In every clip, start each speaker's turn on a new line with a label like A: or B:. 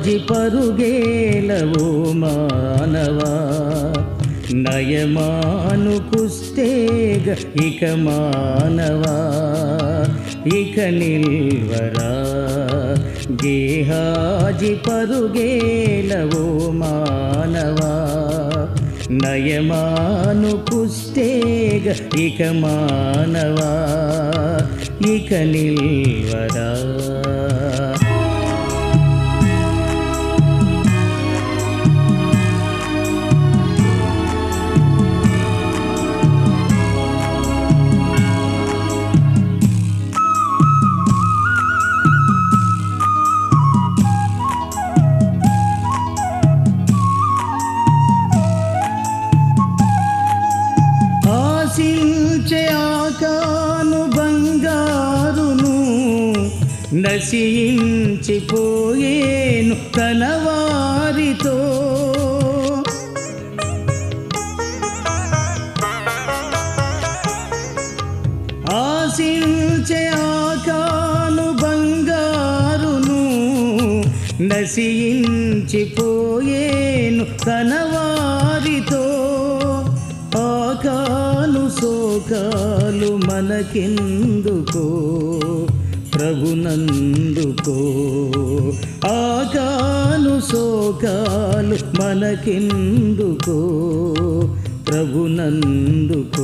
A: గేహాజి పరుగేలవో మానవా నయమాను కుస్తేగ ఇక మానవా ఇక నిల్వరా గేహాజి పరుగేలవో మానవా నయమాను కుస్తేగ ఇక మానవా ఇక నిల్వరా ఆశించే ఆకాను బంగారును నశించిపోయేను తన వారితో ఆశించే ఆకాను బంగారును నశించిపోయేను తన వారితో ఆకాను శోకాలు మనకెందుకో ప్రభునందుకో ఆకాను శోకాలు మనకెందుకో ప్రభునందుకో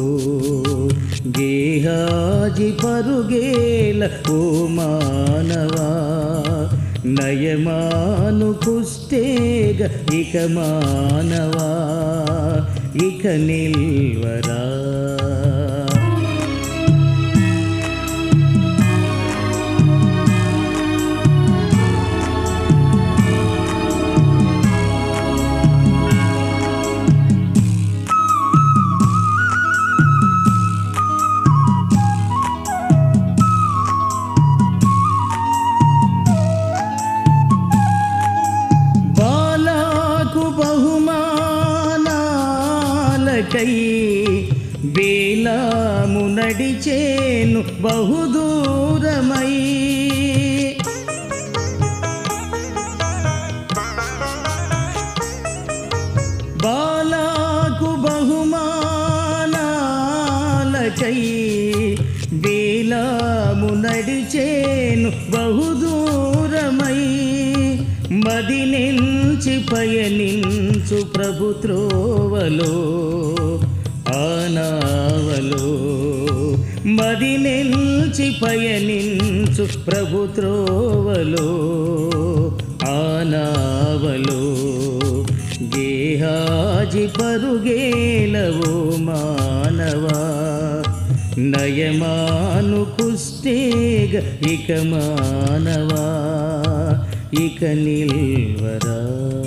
A: గేహాజి పరుగేల ఓ మానవా నయమాను కుస్తేగ ఇక మానవా ఇక నిల్వరా బాలాకు బహుమానాలకై బేలాము నడిచేను బహుదూరమై బాలాకు బహుమానాలకై బేలాము నడిచేను బహుదూరమై మది నుంచి పయనించు ప్రభుత్రోవలో ఆనావలో మది నుంచి పయనించు ప్రభుత్రోవలో ఆనావలో గేహాజి పరుగేలవో మానవా నయమాను కుస్తేగ ఇక మానవా ఇక నిల్వరా